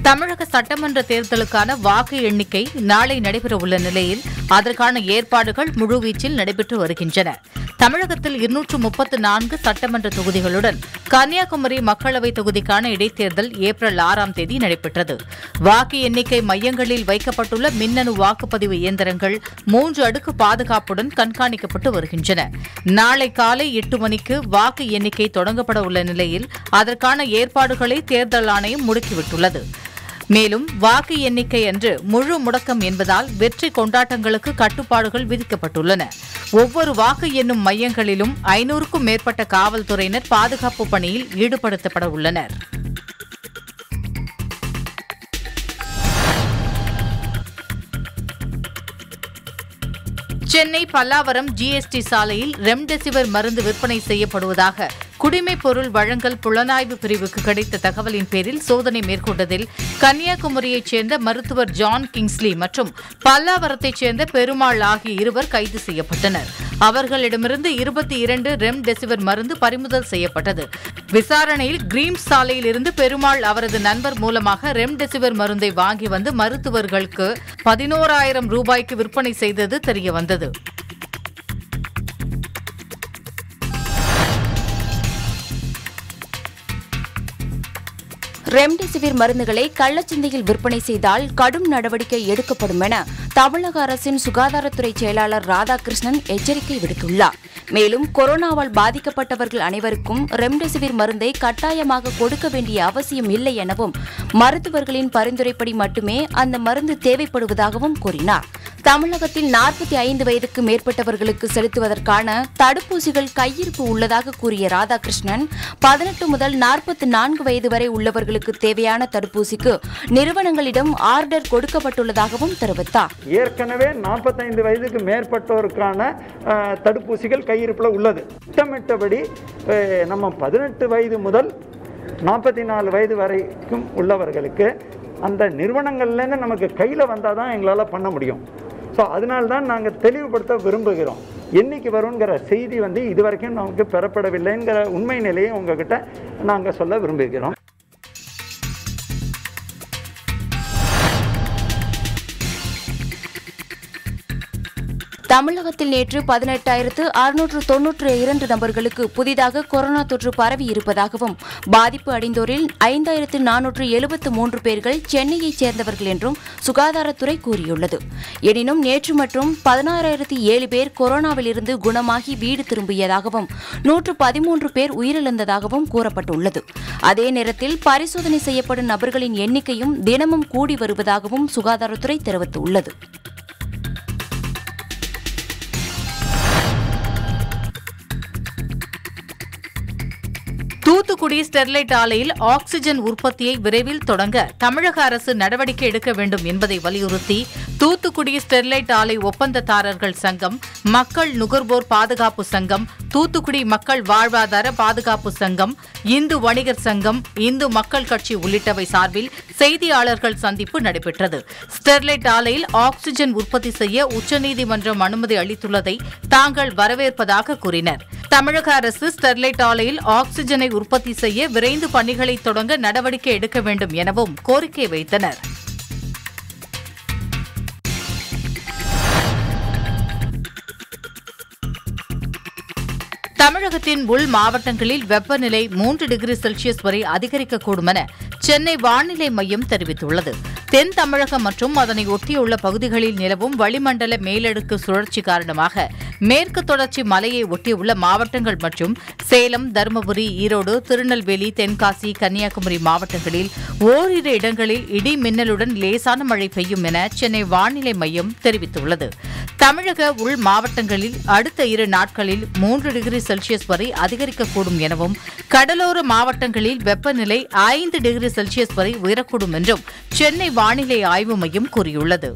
தமிழக சட்டமன்ற தேர்தலுக்கான வாக்கு எண்ணிக்கை நாளை நடைபெறவுள்ள நிலையில் அதற்கான ஏற்பாடுகள் முழுவீச்சில் நடைபெற்று வருகின்றன தமிழகத்தில் இருநூற்று முப்பத்து நான்கு சட்டமன்ற தொகுதிகளுடன் கன்னியாகுமரி மக்களவைத் தொகுதிக்கான இடைத்தேர்தல் ஏப்ரல் ஆறாம் தேதி நடைபெற்றது வாக்கு எண்ணிக்கை மையங்களில் வைக்கப்பட்டுள்ள மின்னணு வாக்குப்பதிவு இயந்திரங்கள் மூன்று அடுக்கு பாதுகாப்புடன் கண்காணிக்கப்பட்டு வருகின்றன நாளை காலை எட்டு மணிக்கு வாக்கு எண்ணிக்கை தொடங்கப்பட உள்ள நிலையில் அதற்கான ஏற்பாடுகளை தேர்தல் ஆணையம் முடுக்கிவிட்டுள்ளது மேலும் வாக்கு எண்ணிக்கை அன்று முழு முடக்கம் என்பதால் வெற்றி கொண்டாட்டங்களுக்கு கட்டுப்பாடுகள் விதிக்கப்பட்டுள்ளன ஒவ்வொரு வாக்கு எண்ணும் மையங்களிலும் ஐநூறுக்கும் மேற்பட்ட காவல்துறையினர் பாதுகாப்பு பணியில் ஈடுபடுத்தப்பட உள்ளனர் சென்னை பல்லாவரம் ஜிஎஸ்டி சாலையில் ரெம்டெசிவிர் மருந்து விற்பனை செய்யப்படுவதாக குடிமைப் பொருள் வழங்கல் புலனாய்வு பிரிவுக்கு கிடைத்த தகவலின் பேரில் சோதனை மேற்கொண்டதில் கன்னியாகுமரியைச் சேர்ந்த மருத்துவர் ஜான் கிங்ஸ்லி மற்றும் பல்லாவரத்தைச் சேர்ந்த பெருமாள் ஆகிய இருவர் கைது செய்யப்பட்டனர் அவர்களிடமிருந்து இருபத்தி இரண்டு ரெம்டெசிவிர் மருந்து பறிமுதல் செய்யப்பட்டது விசாரணையில் கிரீம் சாலையில் இருந்து பெருமாள் அவரது நண்பர் மூலமாக ரெம்டெசிவிர் மருந்தை வாங்கி வந்து மருத்துவர்களுக்கு பதினோராயிரம் ரூபாய்க்கு விற்பனை செய்தது தெரியவந்தது ரெம்டெசிவிர் மருந்துகளை கள்ளச்சந்தையில் விற்பனை செய்தால் கடும் நடவடிக்கை எடுக்கப்படும் என தமிழக அரசின் சுகாதாரத்துறை செயலாளர் ராதாகிருஷ்ணன் எச்சரிக்கை விடுத்துள்ளார் மேலும் கொரோனாவால் பாதிக்கப்பட்டவர்கள் அனைவருக்கும் ரெம்டெசிவிர் மருந்தை கட்டாயமாக கொடுக்க வேண்டிய அவசியம் இல்லை எனவும் மருத்துவர்களின் பரிந்துரைப்படி மட்டுமே அந்த மருந்து தேவைப்படுவதாகவும் கூறினார் தமிழகத்தில் நாற்பத்தி ஐந்து வயதுக்கு மேற்பட்டவர்களுக்கு செலுத்துவதற்கான தடுப்பூசிகள் கையிருப்பு உள்ளதாக கூறிய ராதாகிருஷ்ணன் பதினெட்டு முதல் நாற்பத்தி நான்கு வயது வரை உள்ளவர்களுக்கு தேவையான தடுப்பூசிக்கு நிறுவனங்களிடம் ஆர்டர் கொடுக்கப்பட்டுள்ளதாகவும் தெரிவித்தார் ஏற்கனவே நாற்பத்தைந்து வயதுக்கு மேற்பட்டோருக்கான அஹ், தடுப்பூசிகள் கையிருப்பில் உள்ளது திட்டமிட்டபடி அஹ், நம்ம பதினெட்டு வயது முதல் நாற்பத்தி நாலு வயது வரைக்கும் உள்ளவர்களுக்கு அந்த நிறுவனங்கள்லேருந்து நமக்கு கையில் வந்தால் தான் எங்களால் பண்ண முடியும் ஸோ அதனால தான் நாங்கள் தெளிவுபடுத்த விரும்புகிறோம் என்னைக்கு வருங்கிற செய்தி வந்து இதுவரைக்கும் நமக்கு பெறப்படவில்லைங்கிற உண்மை நிலையை உங்ககிட்ட நாங்கள் சொல்ல விரும்புகிறோம் தமிழகத்தில் நேற்று பதினெட்டாயிரத்து அறுநூற்று தொன்னூற்று இரண்டு நபர்களுக்கு புதிதாக கொரோனா தொற்று பரவி இருப்பதாகவும் பாதிப்பு அடைந்தோரில் ஐந்தாயிரத்து நானூற்று எழுபத்து மூன்று பேர்கள் சென்னையைச் சேர்ந்தவர்கள் என்றும் சுகாதாரத்துறை கூறியுள்ளது எனினும் நேற்று மற்றும் பதினாறாயிரத்து ஏழு பேர் கொரோனாவிலிருந்து குணமாகி வீடு திரும்பியதாகவும் நூற்று பதிமூன்று பேர் உயிரிழந்ததாகவும் கூறப்பட்டுள்ளது அதே நேரத்தில் பரிசோதனை செய்யப்படும் நபர்களின் எண்ணிக்கையும் தினமும் கூடி வருவதாகவும் சுகாதாரத்துறை தெரிவித்துள்ளது தூத்துக்குடி ஸ்டெர்லைட் ஆலையில் ஆக்ஸிஜன் உற்பத்தியை விரைவில் தொடங்க தமிழக அரசு நடவடிக்கை எடுக்க வேண்டும் என்பதை வலியுறுத்தி தூத்துக்குடி ஸ்டெர்லைட் ஆலை ஒப்பந்ததாரர்கள் சங்கம் மக்கள் நுகர்வோர் பாதுகாப்பு சங்கம் தூத்துக்குடி மக்கள் வாழ்வாதார பாதுகாப்பு சங்கம் இந்து வணிகர் சங்கம் இந்து மக்கள் கட்சி உள்ளிட்டவை சார்பில் செய்தியாளர்கள் சந்திப்பு நடைபெற்றது ஸ்டெர்லைட் ஆலையில் ஆக்ஸிஜன் உற்பத்தி செய்ய உச்சநீதிமன்றம் அனுமதி அளித்துள்ளதை தாங்கள் வரவேற்பதாக கூறினர் தமிழக அரசு ஸ்டெர்லைட் ஆலையில் ஆக்ஸிஜனை உற்பத்தி செய்ய விரைந்து பணிகளை தொடங்க நடவடிக்கை எடுக்க வேண்டும் எனவும் கோரிக்கை வைத்தனர் தமிழகத்தின் உள் மாவட்டங்களில் வெப்பநிலை மூன்று டிகிரி செல்சியஸ் வரை அதிகரிக்கக்கூடும் என சென்னை வானிலை மையம் தெரிவித்துள்ளது தென் தமிழகம் மற்றும் அதனை ஒட்டியுள்ள பகுதிகளில் நிலவும் வளிமண்டல மேலடுக்கு சுழற்சி காரணமாக மேற்கு தொடர்ச்சி மலையை ஒட்டியுள்ள மாவட்டங்கள் மற்றும் சேலம் தருமபுரி ஈரோடு திருநெல்வேலி தென்காசி கன்னியாகுமரி மாவட்டங்களில் ஓரிரு இடங்களில் இடி மின்னலுடன் லேசான மழை பெய்யும் என சென்னை வானிலை மையம் தெரிவித்துள்ளது தமிழக உள் மாவட்டங்களில் அடுத்த இரு நாட்களில் மூன்று டிகிரி செல்சியஸ் வரை அதிகரிக்கக்கூடும் எனவும் கடலோர மாவட்டங்களில் வெப்பநிலை ஐந்து டிகிரி செல்சியஸ் வரை உயரக்கூடும் என்றும் சென்னை வானிலை ஆய்வு மையம் கூறியுள்ளது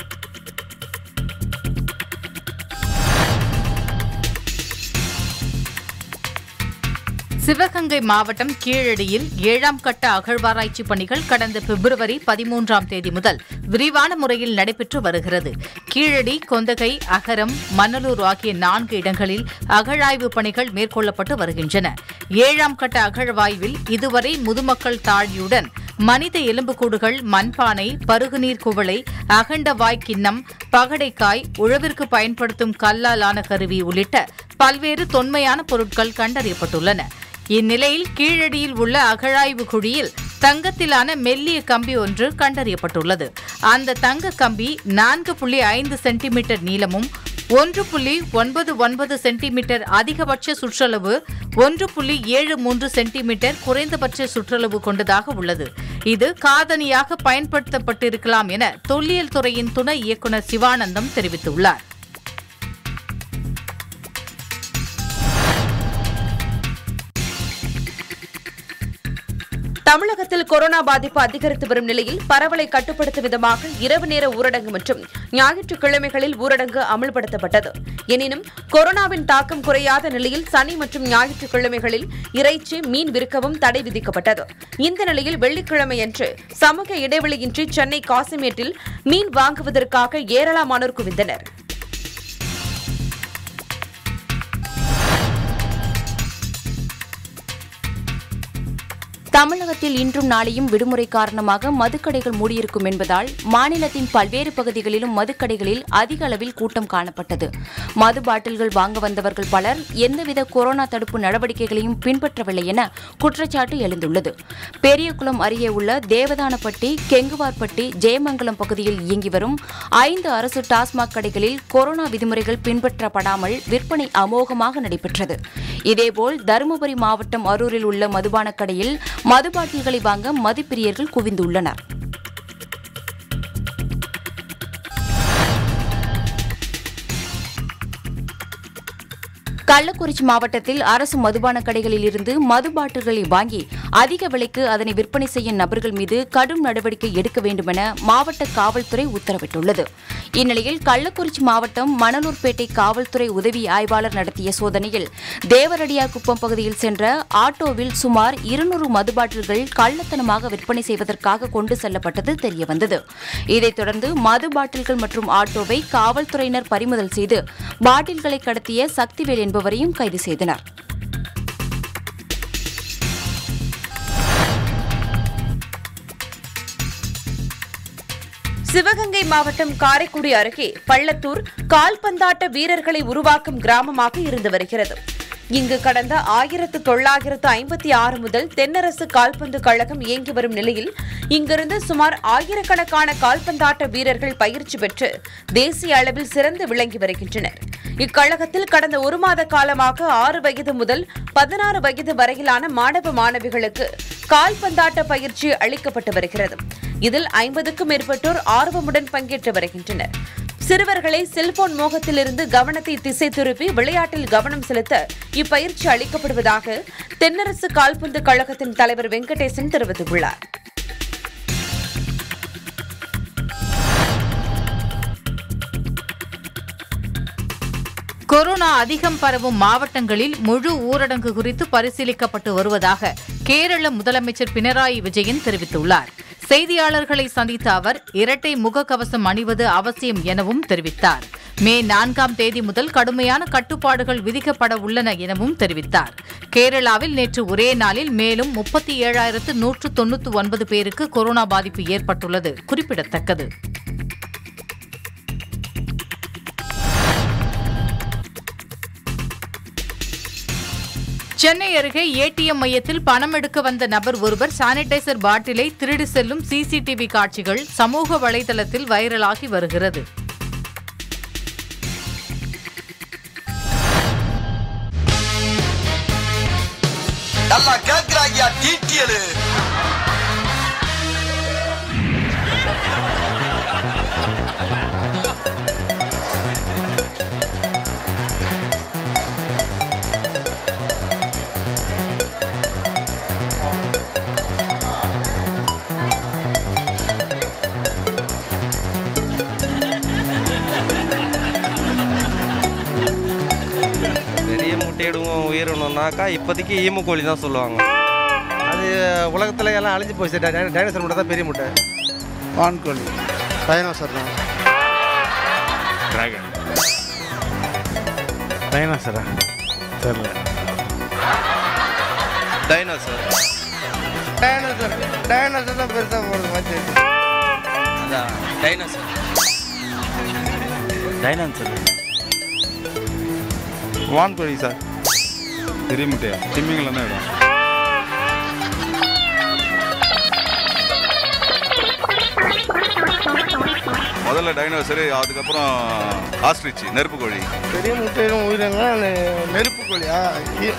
சிவகங்கை மாவட்டம் கீழடியில் ஏழாம் கட்ட அகழ்வாராய்ச்சி பணிகள் கடந்த பிப்ரவரி பதிமூன்றாம் தேதி முதல் விரிவான முறையில் நடைபெற்று வருகிறது கீழடி கொந்தகை அகரம் மணலூர் ஆகிய நான்கு இடங்களில் அகழாய்வு பணிகள் மேற்கொள்ளப்பட்டு வருகின்றன ஏழாம் கட்ட அகழ்வாய்வில் இதுவரை முதுமக்கள் தாழியுடன் மனித எலும்புக்கூடுகள் மண்பானை பருகுநீர் குவளை அகண்ட வாய் கிண்ணம் பகடைக்காய் உழவிற்கு பயன்படுத்தும் கல்லாலான கருவி உள்ளிட்ட பல்வேறு தொன்மையான பொருட்கள் கண்டறியப்பட்டுள்ளன இந்நிலையில் கீழடியில் உள்ள அகழாய்வு குழியில் தங்கத்திலான மெல்லிய கம்பி ஒன்று கண்டறியப்பட்டுள்ளது அந்த தங்க கம்பி நான்கு புள்ளி ஐந்து சென்டிமீட்டர் நீளமும் ஒன்று புள்ளி ஒன்பது ஒன்பது சென்டிமீட்டர் அதிகபட்ச சுற்றளவு ஒன்று புள்ளி ஏழு மூன்று சென்டிமீட்டர் குறைந்தபட்ச சுற்றளவு கொண்டதாக உள்ளது இது காதணியாக பயன்படுத்தப்பட்டிருக்கலாம் என தொல்லியல் துறையின் துணை இயக்குநர் சிவானந்தம் தெரிவித்துள்ளார் தமிழகத்தில் கொரோனா பாதிப்பு அதிகரித்து வரும் நிலையில் பரவலை கட்டுப்படுத்தும் விதமாக இரவு நேர ஊரடங்கு மற்றும் ஞாயிற்றுக்கிழமைகளில் ஊரடங்கு அமல்படுத்தப்பட்டது எனினும் கொரோனாவின் தாக்கம் குறையாத நிலையில் சனி மற்றும் ஞாயிற்றுக்கிழமைகளில் இறைச்சி மீன் விற்கவும் தடை விதிக்கப்பட்டது இந்த நிலையில் வெள்ளிக்கிழமையன்று சமூக இடைவெளியின்றி சென்னை காசிமேட்டில் மீன் வாங்குவதற்காக ஏராளமானோர் குவிந்தனர் தமிழகத்தில் இன்றும் நாளையும் விடுமுறை காரணமாக மதுக்கடைகள் மூடியிருக்கும் என்பதால் மாநிலத்தின் பல்வேறு பகுதிகளிலும் மதுக்கடைகளில் அதிக அளவில் கூட்டம் காணப்பட்டது மது பாட்டில்கள் வாங்க வந்தவர்கள் பலர் எந்தவித கொரோனா தடுப்பு நடவடிக்கைகளையும் பின்பற்றவில்லை என குற்றச்சாட்டு எழுந்துள்ளது பெரியகுளம் அருகே உள்ள தேவதானப்பட்டி கெங்குவார்பட்டி ஜெயமங்கலம் பகுதியில் இயங்கி வரும் ஐந்து அரசு டாஸ்மாக் கடைகளில் கொரோனா விதிமுறைகள் பின்பற்றப்படாமல் விற்பனை அமோகமாக நடைபெற்றது இதேபோல் தருமபுரி மாவட்டம் அரூரில் உள்ள மதுபான கடையில் மது பாட்டில்களை வாங்க மதுப்பிரியர்கள் குவிந்துள்ளனர் கள்ளக்குறிச்சி மாவட்டத்தில் அரசு மதுபான கடைகளில் இருந்து மது பாட்டில்களை வாங்கி அதிக விலைக்கு அதனை விற்பனை செய்யும் நபர்கள் மீது கடும் நடவடிக்கை எடுக்க வேண்டுமென மாவட்ட காவல்துறை உத்தரவிட்டுள்ளது இந்நிலையில் கள்ளக்குறிச்சி மாவட்டம் மணலூர்பேட்டை காவல்துறை உதவி ஆய்வாளர் நடத்திய சோதனையில் தேவரடியார்குப்பம் பகுதியில் சென்ற ஆட்டோவில் சுமார் இருநூறு மது பாட்டில்கள் கள்ளத்தனமாக விற்பனை செய்வதற்காக கொண்டு செல்லப்பட்டது தெரியவந்தது இதைத் தொடர்ந்து மது பாட்டில்கள் மற்றும் ஆட்டோவை காவல்துறையினர் பறிமுதல் செய்து பாட்டில்களை கடத்திய சக்திவேல் என்பவரையும் கைது செய்தனர் சிவகங்கை மாவட்டம் காரைக்குடி அருகே பள்ளத்தூர் கால்பந்தாட்ட வீரர்களை உருவாக்கும் கிராமமாக இருந்து வருகிறது இங்கு கடந்த ஆயிரத்து தொள்ளாயிரத்து ஐம்பத்தி ஆறு முதல் தென்னரசு கால்பந்து கழகம் இயங்கி வரும் நிலையில் இங்கிருந்து சுமார் ஆயிரக்கணக்கான கால்பந்தாட்ட வீரர்கள் பயிற்சி பெற்று தேசிய அளவில் சிறந்து விளங்கி வருகின்றனர் இக்கழகத்தில் கடந்த ஒரு மாத காலமாக ஆறு வயது முதல் பதினாறு வயது வரையிலான மாணவ மாணவிகளுக்கு கால்பந்தாட்ட பயிற்சி அளிக்கப்பட்டு வருகிறது இதில் ஐம்பதுக்கும் மேற்பட்டோர் ஆர்வமுடன் பங்கேற்று வருகின்றனர் சிறுவர்களை செல்போன் மோகத்திலிருந்து கவனத்தை திசை திருப்பி விளையாட்டில் கவனம் செலுத்த இப்பயிற்சி அளிக்கப்படுவதாக தென்னரசு கால்பந்து கழகத்தின் தலைவர் வெங்கடேசன் தெரிவித்துள்ளார் கொரோனா அதிகம் பரவும் மாவட்டங்களில் முழு ஊரடங்கு குறித்து பரிசீலிக்கப்பட்டு வருவதாக கேரள முதலமைச்சர் பினராயி விஜயன் தெரிவித்துள்ளார் செய்தியாளர்களை சந்தித்த அவர் இரட்டை முகக்கவசம் அணிவது அவசியம் எனவும் தெரிவித்தார் மே நான்காம் தேதி முதல் கடுமையான கட்டுப்பாடுகள் விதிக்கப்பட உள்ளன எனவும் தெரிவித்தார் கேரளாவில் நேற்று ஒரே நாளில் மேலும் முப்பத்தி ஏழாயிரத்து நூற்று தொன்னூற்று ஒன்பது பேருக்கு கொரோனா பாதிப்பு ஏற்பட்டுள்ளது குறிப்பிடத்தக்கது சென்னை அருகே ஏடிஎம் மையத்தில் பணம் எடுக்க வந்த நபர் ஒருவர் சானிடைசர் பாட்டிலை திருடி செல்லும் சிசிடிவி காட்சிகள் சமூக வலைதளத்தில் வைரலாகி வருகிறது நல்லா கேக்குறாங்க டீட்டியலு பெரிய முட்டையிடுவோம் உயிரினம்னாக்கா இப்போதைக்கு ஈமு கோழி தான் சொல்லுவாங்க அது உலகத்தில் எல்லாம் அழிஞ்சு போச்சு டை- டைனோசர் முட்டை தான் பெரிய முட்டை வான்கோழி டைனோசர் தான் டிராகன் டைனாசரா தெரில டைனோசர் டைனோசர் டைனோசர் தான் பெருசாக போடுறது மாதிரி தெரியுது. அதான் டைனோசர் டைனோசர் வான்கோழி சார் பெரிய முட்டையா திமிங்கலம் தான் இடம் முதல்ல டைனோசரு அதுக்கப்புறம் ஆஸ்ட்ரிச் நெருப்பு கோழி பெரிய முட்டையிலும் உயிரினா நெருப்பு கோழியா இ-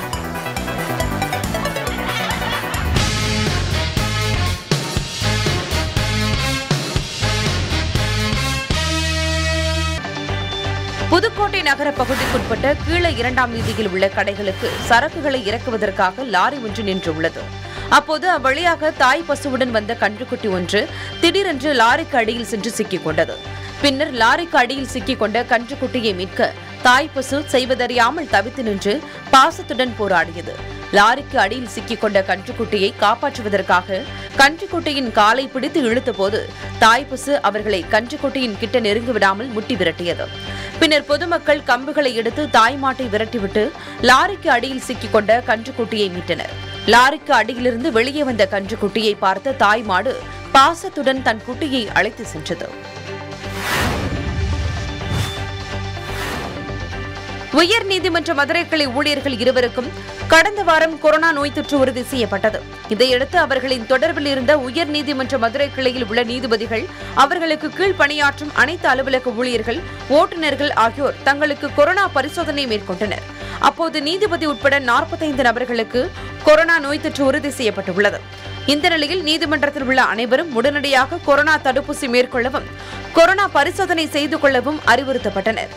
புதுக்கோட்டை நகர பகுதிக்குட்பட்ட கீழ இரண்டாம் வீதியில் உள்ள கடைகளுக்கு சரக்குகளை இறக்குவதற்காக லாரி ஒன்று நின்றுள்ளது அப்போது அவ்வழியாக தாய் பசுவுடன் வந்த கன்றுக்குட்டி ஒன்று திடீரென்று லாரிக்கு அடியில் சென்று சிக்கிக் கொண்டது பின்னர் லாரிக்கு அடியில் சிக்கிக் கொண்ட கன்றுக்குட்டியை மீட்க தாய் பசு செய்வதறியாமல் தவித்து நின்று பாசத்துடன் போராடியது லாரிக்கு அடியில் சிக்கிக் கொண்ட கன்றுக்குட்டியை காப்பாற்றுவதற்காக கன்றுக்குட்டியின் காலை பிடித்து இழுத்தபோது தாய் பசு அவர்களை கன்றுக்குட்டியின் கிட்ட நெருங்கி விடாமல் முட்டி விரட்டியது பின்னர் பொதுமக்கள் கம்புகளை எடுத்து தாய்மாட்டை விரட்டிவிட்டு லாரிக்கு அடியில் சிக்கிக் கொண்ட கன்றுக்குட்டியை மீட்டனர் லாரிக்கு அடியிலிருந்து வெளியே வந்த கன்றுக்குட்டியை பார்த்த தாய் மாடு பாசத்துடன் தன் குட்டியை அழைத்து சென்றது உயர் நீதிமன்ற மதுரை கிளை ஊழியர்கள் இருவருக்கும் கடந்த வாரம் கொரோனா நோய் தொற்று உறுதி செய்யப்பட்டது இதையடுத்து அவர்களின் தொடர்பில் இருந்த உயர் நீதிமன்ற மதுரை கிளையில் உள்ள நீதிபதிகள் அவர்களுக்கு கீழ் பணியாற்றும் அனைத்து அலுவலக ஊழியர்கள் ஓட்டுநர்கள் ஆகியோர் தங்களுக்கு கொரோனா பரிசோதனை மேற்கொண்டனர் அப்போது நீதிபதி உட்பட நாற்பத்தைந்து நபர்களுக்கு கொரோனா நோய் தொற்று உறுதி செய்யப்பட்டுள்ளது இந்த நிலையில் நீதிமன்றத்தில் உள்ள அனைவரும் உடனடியாக கொரோனா தடுப்பூசி மேற்கொள்ளவும் கொரோனா பரிசோதனை செய்து கொள்ளவும் அறிவுறுத்தப்பட்டனர்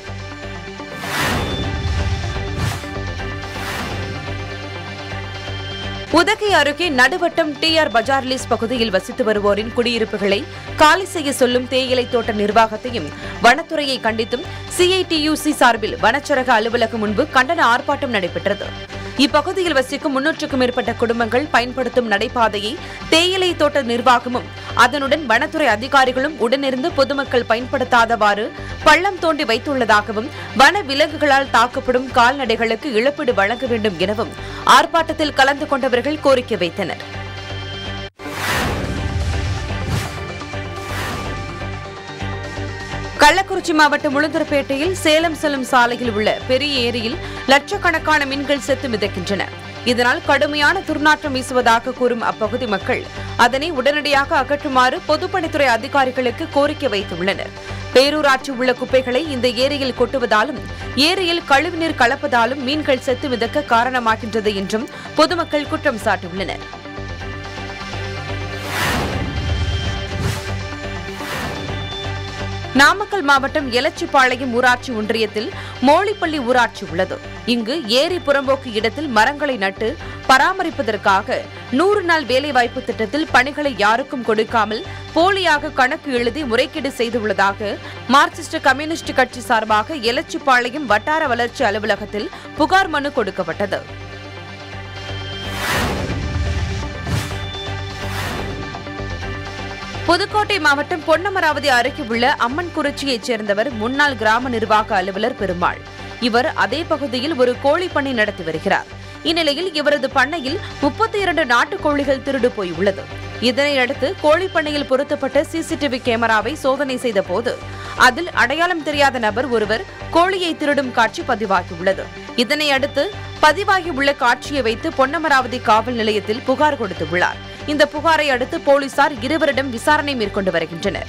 உதகை அருகே நடுவட்டம் டி ஆர் பஜார்லிஸ் பகுதியில் வசித்து வருவோரின் குடியிருப்புகளை காலி செய்ய சொல்லும் தேயிலை தோட்ட நிர்வாகத்தையும் வனத்துறையை கண்டித்தும் சிஐடியுசி சார்பில் வனச்சரக அலுவலகம் முன்பு கண்டன ஆர்ப்பாட்டம் நடைபெற்றது இப்பகுதியில் வசிக்கும் முன்னூற்றுக்கும் மேற்பட்ட குடும்பங்கள் பயன்படுத்தும் நடைபாதையை தேயிலை தோட்ட நிர்வாகமும் அதனுடன் வனத்துறை அதிகாரிகளும் உடனிருந்து பொதுமக்கள் பயன்படுத்தாதவாறு பள்ளம் தோண்டி வைத்துள்ளதாகவும் வன விலங்குகளால் தாக்கப்படும் கால்நடைகளுக்கு இழப்பீடு வழங்க வேண்டும் எனவும் ஆர்ப்பாட்டத்தில் கலந்து கொண்டவர்கள் கோரிக்கை வைத்தனர் கள்ளக்குறிச்சி மாவட்டம் உளுந்தூர்பேட்டையில் சேலம் செல்லும் சாலையில் உள்ள பெரிய ஏரியில் லட்சக்கணக்கான மீன்கள் செத்து மிதக்கின்றன இதனால் கடுமையான துர்நாற்றம் வீசுவதாக கூறும் அப்பகுதி மக்கள் அதனை உடனடியாக அகற்றுமாறு பொதுப்பணித்துறை அதிகாரிகளுக்கு கோரிக்கை வைத்துள்ளனர் பேரூராட்சி உள்ள குப்பைகளை இந்த ஏரியில் கொட்டுவதாலும் ஏரியில் கழிவுநீர் கலப்பதாலும் மீன்கள் செத்து மிதக்க காரணமாகின்றது என்றும் பொதுமக்கள் குற்றம் சாட்டியுள்ளனர் நாமக்கல் மாவட்டம் எலச்சிப்பாளையம் ஊராட்சி ஒன்றியத்தில் மோளிப்பள்ளி ஊராட்சி உள்ளது இங்கு ஏரி புறம்போக்கு இடத்தில் மரங்களை நட்டு பராமரிப்பதற்காக நூறு நாள் வேலைவாய்ப்பு திட்டத்தில் பணிகளை யாருக்கும் கொடுக்காமல் போலியாக கணக்கு எழுதி முறைகேடு செய்துள்ளதாக மார்க்சிஸ்ட் கம்யூனிஸ்ட் கட்சி சார்பாக எலச்சிப்பாளையம் வட்டார வளர்ச்சி அலுவலகத்தில் புகார் மனு கொடுக்கப்பட்டது புதுக்கோட்டை மாவட்டம் பொன்னமராவதி அருகே உள்ள அம்மன் குறிச்சியைச் சேர்ந்தவர் முன்னாள் கிராம நிர்வாக அலுவலர் பெருமாள் இவர் அதே பகுதியில் ஒரு கோழி பண்ணை நடத்தி வருகிறார் இந்நிலையில் இவரது பண்ணையில் முப்பத்தி இரண்டு நாட்டு கோழிகள் திருடு போய் உள்ளது இதனையடுத்து கோழி பண்ணையில் பொருத்தப்பட்ட சிசிடிவி கேமராவை சோதனை செய்த போது அதில் அடையாளம் தெரியாத நபர் ஒருவர் கோழியை திருடும் காட்சி பதிவாகியுள்ளது இதனையடுத்து பதிவாகியுள்ள காட்சியை வைத்து பொன்னமராவதி காவல் நிலையத்தில் புகார் கொடுத்துள்ளார் இந்த புகாரை அடுத்து போலீசார் இருவரிடம் விசாரணை மேற்கொண்டு வருகின்றனர்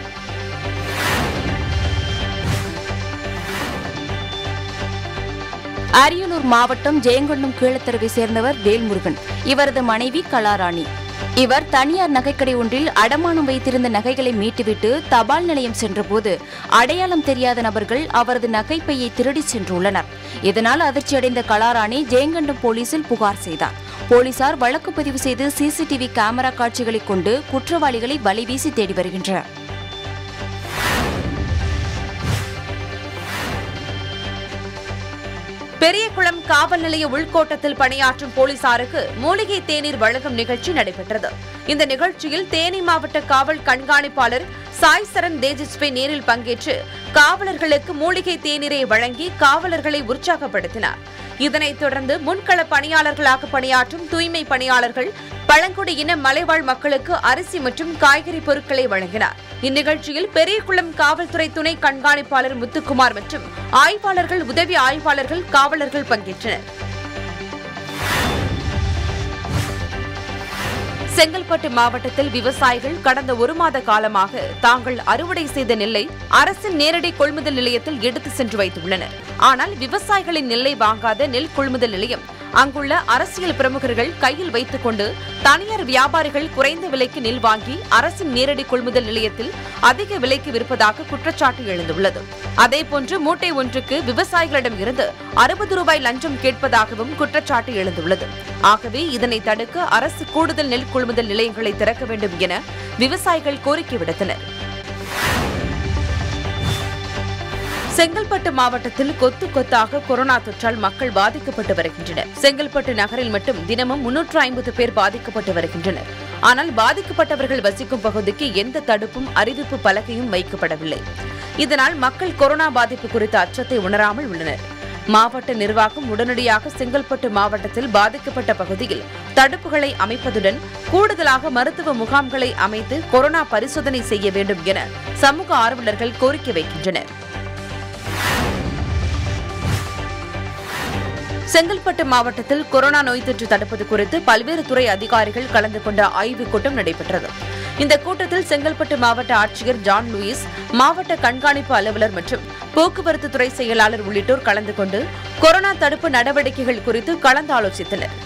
அரியலூர் மாவட்டம் ஜெயங்கொண்டம் கீழத்தெருவை சேர்ந்தவர் வேல்முருகன் இவரது மனைவி கலாராணி இவர் தனியார் நகைக்கடை ஒன்றில் அடமானம் வைத்திருந்த நகைகளை மீட்டுவிட்டு தபால் நிலையம் சென்றபோது அடையாளம் தெரியாத நபர்கள் அவரது நகைப்பையை திருடிச் சென்றுள்ளனர் இதனால் அதிர்ச்சியடைந்த கலாராணி ஜெயங்கொண்டம் போலீசில் புகார் செய்தார் போலீசார் வழக்கு பதிவு செய்து சிசிடிவி கேமரா காட்சிகளை கொண்டு குற்றவாளிகளை வலைவீசி தேடி வருகின்றனர் பெரியகுளம் காவல் நிலைய உள்கோட்டத்தில் பணியாற்றும் போலீசாருக்கு மூலிகை தேநீர் வழங்கும் நிகழ்ச்சி நடைபெற்றது இந்த நிகழ்ச்சியில் தேனி மாவட்ட காவல் கண்காணிப்பாளர் சாய் சரண் தேஜஸ்வி நேரில் பங்கேற்று காவலர்களுக்கு மூலிகை தேநீரை வழங்கி காவலர்களை உற்சாகப்படுத்தினார் இதனைத் தொடர்ந்து முன்கள பணியாளர்களாக பணியாற்றும் தூய்மை பணியாளர்கள் பழங்குடியின மலைவாழ் மக்களுக்கு அரிசி மற்றும் காய்கறி பொருட்களை வழங்கினார் இந்நிகழ்ச்சியில் பெரியகுளம் காவல்துறை துணை கண்காணிப்பாளர் முத்துக்குமார் மற்றும் ஆய்வாளர்கள் உதவி ஆய்வாளர்கள் காவலர்கள் பங்கேற்றனர் செங்கல்பட்டு மாவட்டத்தில் விவசாயிகள் கடந்த ஒரு மாத காலமாக தாங்கள் அறுவடை செய்த நெல்லை அரசின் நேரடி கொள்முதல் நிலையத்தில் எடுத்து சென்று வைத்துள்ளனர் ஆனால் விவசாயிகளின் நெல்லை வாங்காத நெல் கொள்முதல் நிலையம் அங்குள்ள அரசியல் பிரமுகர்கள் கையில் வைத்துக் கொண்டு தனியார் வியாபாரிகள் குறைந்த விலைக்கு நெல் வாங்கி அரசின் நேரடி கொள்முதல் நிலையத்தில் அதிக விலைக்கு விற்பதாக குற்றச்சாட்டு எழுந்துள்ளது அதேபோன்று மூட்டை ஒன்றுக்கு விவசாயிகளிடம் இருந்து அறுபது ரூபாய் லஞ்சம் கேட்பதாகவும் குற்றச்சாட்டு எழுந்துள்ளது ஆகவே இதனை தடுக்க அரசு கூடுதல் நெல் கொள்முதல் நிலையங்களை திறக்க வேண்டும் என விவசாயிகள் கோரிக்கை விடுத்தனர் செங்கல்பட்டு மாவட்டத்தில் கொத்து கொத்தாக கொரோனா தொற்றால் மக்கள் பாதிக்கப்பட்டு வருகின்றனர் செங்கல்பட்டு நகரில் மட்டும் தினமும் முன்னூற்று ஐம்பது பேர் பாதிக்கப்பட்டு வருகின்றனர் ஆனால் பாதிக்கப்பட்டவர்கள் வசிக்கும் பகுதிக்கு எந்த தடுப்பும் அறிவிப்பு பலகையும் வைக்கப்படவில்லை இதனால் மக்கள் கொரோனா பாதிப்பு குறித்த அச்சத்தை உணராமல் உள்ளனர் மாவட்ட நிர்வாகம் உடனடியாக செங்கல்பட்டு மாவட்டத்தில் பாதிக்கப்பட்ட பகுதியில் தடுப்புகளை அமைப்பதுடன் கூடுதலாக மருத்துவ முகாம்களை அமைத்து கொரோனா பரிசோதனை செய்ய வேண்டும் என சமூக ஆர்வலர்கள் கோரிக்கை வைக்கின்றனர் செங்கல்பட்டு மாவட்டத்தில் கொரோனா நோய் தொற்று தடுப்பது குறித்து பல்வேறு துறை அதிகாரிகள் கலந்து கொண்ட ஆய்வுக் கூட்டம் நடைபெற்றது இந்த கூட்டத்தில் செங்கல்பட்டு மாவட்ட ஆட்சியர் ஜான் லூயிஸ் மாவட்ட கண்காணிப்பு அலுவலர் மற்றும் போக்குவரத்து துறை செயலாளர் உள்ளிட்டோர் கலந்து கொண்டு கொரோனா தடுப்பு நடவடிக்கைகள் குறித்து கலந்து ஆலோசித்தனர்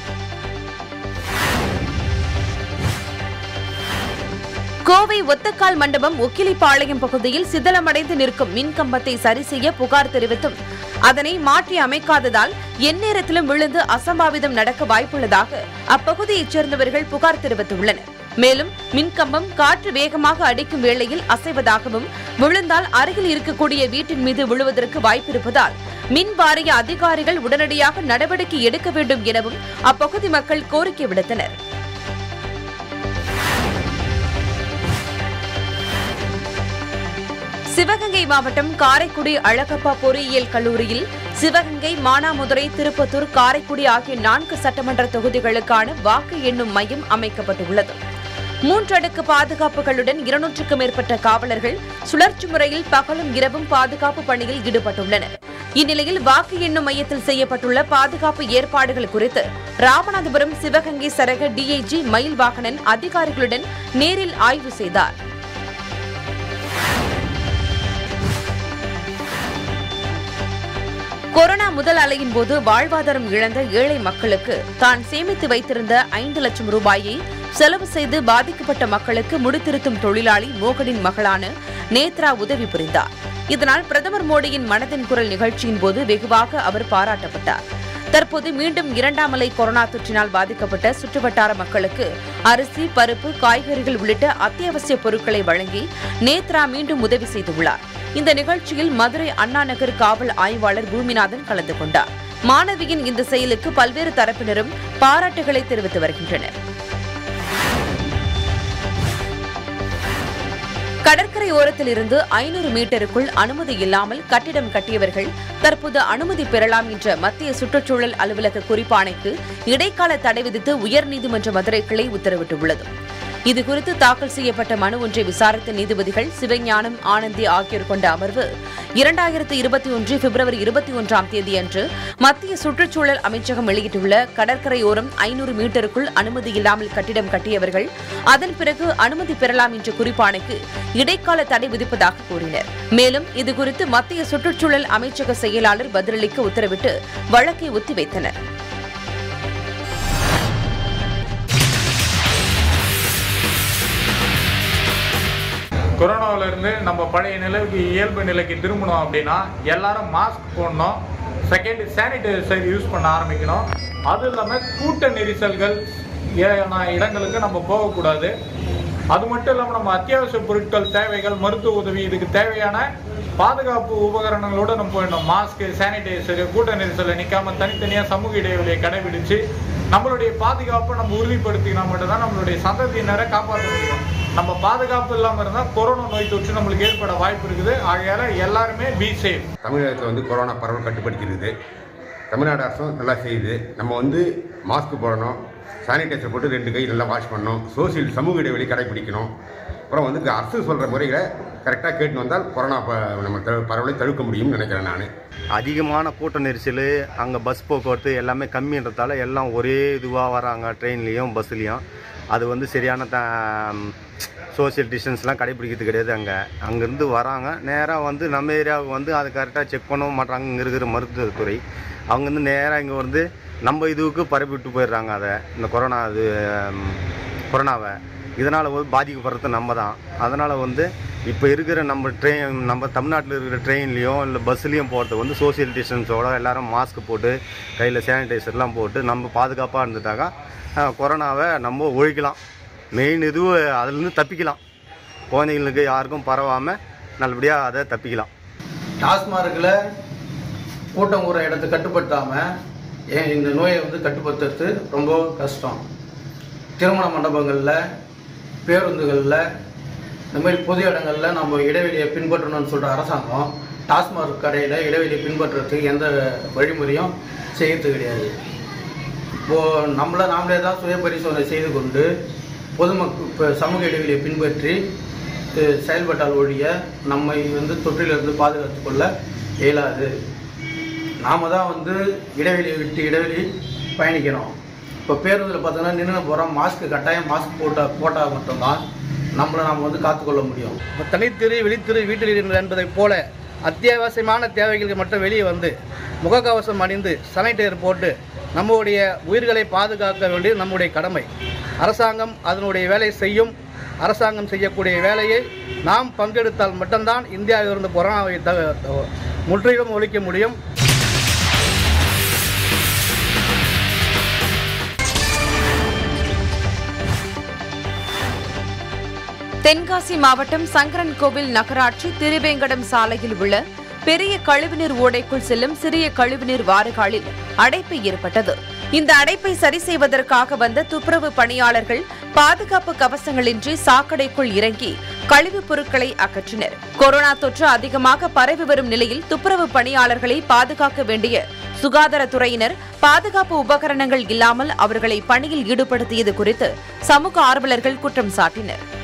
கோவை ஒத்தக்கால் மண்டபம் ஒக்கிலிப்பாளையம் பகுதியில் சிதலமடைந்து நிற்கும் மின் கம்பத்தை சரி செய்ய புகார் தெரிவித்தும் அதனை மாற்றி அமைக்காததால் எந்நேரத்திலும் விழுந்து அசம்பாவிதம் நடக்க வாய்ப்புள்ளதாக அப்பகுதியைச் சேர்ந்தவர்கள் புகார் தெரிவித்துள்ளனர் மேலும் மின்கம்பம் காற்று வேகமாக அடிக்கும் வேளையில் அசைவதாகவும் விழுந்தால் அருகில் இருக்கக்கூடிய வீட்டின் மீது விழுவதற்கு வாய்ப்பிருப்பதால் மின் வாரிய அதிகாரிகள் உடனடியாக நடவடிக்கை எடுக்க வேண்டும் எனவும் அப்பகுதி மக்கள் கோரிக்கை விடுத்தனர் சிவகங்கை மாவட்டம் காரைக்குடி அழகப்பா பொறியியல் கல்லூரியில் சிவகங்கை மானாமதுரை திருப்பத்தூர் காரைக்குடி ஆகிய நான்கு சட்டமன்ற தொகுதிகளுக்கான வாக்கு எண்ணும் மையம் அமைக்கப்பட்டுள்ளது மூன்றடுக்கு பாதுகாப்புகளுடன் இருநூற்றுக்கும் மேற்பட்ட காவலர்கள் சுழற்சி முறையில் பகலும் இரவும் பாதுகாப்பு பணியில் ஈடுபட்டுள்ளனர் இந்நிலையில் வாக்கு எண்ணும் மையத்தில் செய்யப்பட்டுள்ள பாதுகாப்பு ஏற்பாடுகள் குறித்து ராமநாதபுரம் சிவகங்கை சரக டிஐஜி மயில் வாகனன் அதிகாரிகளுடன் நேரில் ஆய்வு செய்தார் கொரோனா முதல் அலையின் போது வாழ்வாதாரம் இழந்த ஏழை மக்களுக்கு தான் சேமித்து வைத்திருந்த ஐந்து லட்சம் ரூபாயை செலவு செய்து பாதிக்கப்பட்ட மக்களுக்கு முடித்திருத்தும் தொழிலாளி மோகனின் மகளான நேத்ரா உதவி புரிந்தார் இதனால் பிரதமர் மோடியின் மனதின் குரல் நிகழ்ச்சியின் போது வெகுவாக அவர் பாராட்டப்பட்டார் தற்போது மீண்டும் இரண்டாம் அலை கொரோனா தொற்றினால் பாதிக்கப்பட்ட சுற்றுவட்டார மக்களுக்கு அரிசி பருப்பு காய்கறிகள் உள்ளிட்ட அத்தியாவசிய பொருட்களை வழங்கி நேத்ரா மீண்டும் உதவி செய்துள்ளார் இந்த நிகழ்ச்சியில் மதுரை அண்ணா நகர் காவல் ஆய்வாளர் பூமிநாதன் கலந்து கொண்டார் மாணவியின் இந்த செயலுக்கு பல்வேறு தரப்பினரும் பாராட்டுகளை தெரிவித்து வருகின்றனர் கடற்கரை ஓரத்தில் இருந்து ஐநூறு மீட்டருக்குள் அனுமதி இல்லாமல் கட்டிடம் கட்டியவர்கள் தற்போது அனுமதி பெறலாம் என்ற மத்திய சுற்றுச்சூழல் அலுவலக குறிப்பாணைக்கு இடைக்கால தடை விதித்து உயர்நீதிமன்ற மதுரை கிளை உத்தரவிட்டுள்ளது இதுகுறித்து தாக்கல் செய்யப்பட்ட மனு ஒன்றை விசாரித்த நீதிபதிகள் சிவஞானம் ஆனந்தி ஆகியோர் கொண்ட அமர்வு இரண்டாயிரத்து இருபத்தி ஒன்று பிப்ரவரி இருபத்தி ஒன்றாம் தேதியன்று மத்திய சுற்றுச்சூழல் அமைச்சகம் வெளியிட்டுள்ள கடற்கரையோரம் ஐநூறு மீட்டருக்குள் அனுமதி இல்லாமல் கட்டிடம் கட்டியவர்கள் அதன் பிறகு அனுமதி பெறலாம் என்ற குறிப்பாணைக்கு இடைக்கால தடை விதிப்பதாக கூறினர் மேலும் இதுகுறித்து மத்திய சுற்றுச்சூழல் அமைச்சக செயலாளர் பதிலளிக்க உத்தரவிட்டு வழக்கை ஒத்திவைத்தனர் கொரோனாவுல இருந்து நம்ம பழைய நிலைக்கு இயல்பு நிலைக்கு திரும்பணும் அப்படின்னா எல்லாரும் மாஸ்க் போடணும் செகண்ட் சானிடைசர் யூஸ் பண்ண ஆரம்பிக்கணும் அது இல்லாமல் கூட்ட நெரிசல்கள் ஏனா இடங்களுக்கு நம்ம போகக்கூடாது அது மட்டும் இல்லாமல் நம்ம அத்தியாவசிய பொருட்கள் தேவைகள் மருத்துவ உதவி இதுக்கு தேவையான பாதுகாப்பு உபகரணங்களோட நம்ம போயிடணும் மாஸ்க் சானிடைசர் கூட்ட நெரிசலை நிற்காம தனித்தனியாக சமூக இடைவெளியை கடைபிடிச்சு நம்மளுடைய பாதுகாப்பை நம்ம உறுதிப்படுத்தினா மட்டும்தான் நம்மளுடைய சந்ததியினரை காப்பாற்ற முடியும் நம்ம பாதுகாப்பு இல்லாமல் இருந்தால் கொரோனா நோய் தொற்று நம்மளுக்கு ஏற்பட வாய்ப்பு இருக்குது ஆகையால எல்லாருமே பி சேஃப் தமிழகத்தில் வந்து கொரோனா பரவல் கட்டுப்படுத்திருக்குது தமிழ்நாடு அரசும் நல்லா செய்யுது நம்ம வந்து மாஸ்க் போடணும் சானிடைசர் போட்டு ரெண்டு கை நல்லா வாஷ் பண்ணணும் சோசியல் சமூக இடைவெளி கடைபிடிக்கணும் அப்புறம் வந்து அரசு சொல்கிற முறைகளை கரெக்டாக கேட்டு வந்தால் கொரோனா ப- நம்ம த- பரவலை தடுக்க முடியும்னு நினைக்கிறேன் நான் அதிகமான கூட்ட நெரிசல் அங்கே பஸ் போக்குவரத்து எல்லாமே கம்மின்றதால எல்லாம் ஒரே இதுவாக வராங்க ட்ரெயின்லேயும் பஸ்லேயும் அது வந்து சரியான த சோஷியல் டிஸ்டன்ஸ்லாம் கடைபிடிக்கிறது கிடையாது அங்கே அங்கேருந்து வராங்க நேராக வந்து நம்ம ஏரியாவுக்கு வந்து அதை கரெக்டாக செக் பண்ண மாட்டாங்க இங்கே இருக்கிற மருத்துவத்துறை அவங்க வந்து நேராக இங்கே வந்து நம்ம இதுவுக்கு பரப்பி விட்டு போயிடுறாங்க அதை இந்த கொரோனா இது ம், கொரோனாவை இதனால் வந்து பாதிக்கப்படுறது நம்ம தான் அதனால் வந்து இப்போ இருக்கிற நம்ம ட்ரெயின் நம்ம தமிழ்நாட்டில் இருக்கிற ட்ரெயின்லேயும் இல்லை பஸ்லேயும் போகிறது வந்து சோஷியல் டிஸ்டன்ஸோட எல்லாரும் மாஸ்க் போட்டு கையில் சானிடைசர்லாம் போட்டு நம்ம பாதுகாப்பாக இருந்துட்டாக்கா அஹ், கொரோனாவை நம்ம ஒழிக்கலாம் மெயின் இது அதுலேருந்து தப்பிக்கலாம் குழந்தைங்களுக்கு யாருக்கும் பரவாமல் நல்லபடியாக அதை தப்பிக்கலாம் டாஸ்மார்க்கில் கூட்டம் கூற இடத்தை கட்டுப்படுத்தாமல் ஏன் இந்த நோயை வந்து கட்டுப்படுத்துறது ரொம்ப கஷ்டம் திருமண மண்டபங்களில் பேருந்துகளில் இந்த மாதிரி பொது இடங்களில் நம்ம இடைவெளியை பின்பற்றணும்னு சொல்கிற அரசாங்கம் டாஸ்மாக் கடையில் இடைவெளியை பின்பற்றுறதுக்கு எந்த வழிமுறையும் செய்யறது கிடையாது இப்போது நம்மளை நாமளே தான் சுய பரிசோதனை செய்து கொண்டு பொதுமக்கள் இப்போ சமூக இடைவெளியை பின்பற்றி அஹ், செயல்பட்டால் ஒழிய நம்மை வந்து தொற்றிலிருந்து பாதுகாத்து கொள்ள இயலாது நாம தான் வந்து இடைவெளியை விட்டு இடைவெளி பயணிக்கணும் இப்போ பேருந்தில் பார்த்தோன்னா நின்று போகிறோம் மாஸ்க் கட்டாயம் மாஸ்க் போட்டால் போட்டால் மட்டும்தான் நம்மளை நாம் வந்து காத்துக்கொள்ள முடியும் இப்போ தனித்திரு வெளித்திரு வீட்டில் இரு என்பதைப் போல அத்தியாவசியமான தேவைகளுக்கு மட்டும் வெளியே வந்து முகக்கவசம் அணிந்து சானிடைசர் போட்டு நம்முடைய உயிர்களை பாதுகாக்க வேண்டியது நம்முடைய கடமை அரசாங்கம் அதனுடைய வேலை செய்யும் அரசாங்கம் செய்யக்கூடிய வேலையை நாம் பங்கெடுத்தால் மட்டும்தான் இந்தியாவிலிருந்து கொரோனாவை த முற்றிலும் ஒழிக்க முடியும் தென்காசி மாவட்டம் சங்கரன் கோவில் நகராட்சி திருவேங்கடம் சாலையில் உள்ள பெரிய கழிவுநீர் ஓடைக்குள் செல்லும் சிறிய கழிவுநீர் வாறுகாலில் அடைப்பு ஏற்பட்டது இந்த அடைப்பை சரி செய்வதற்காக வந்த துப்புரவு பணியாளர்கள் பாதுகாப்பு கவசங்களின்றி சாக்கடைக்குள் இறங்கி கழிவுப் பொருட்களை அகற்றினர் கொரோனா தொற்று அதிகமாக பரவி வரும் நிலையில் துப்புரவு பணியாளர்களை பாதுகாக்க வேண்டிய சுகாதாரத்துறையினர் பாதுகாப்பு உபகரணங்கள் இல்லாமல் அவர்களை பணியில் ஈடுபடுத்தியது குறித்து சமூக ஆர்வலர்கள் குற்றம் சாட்டினர்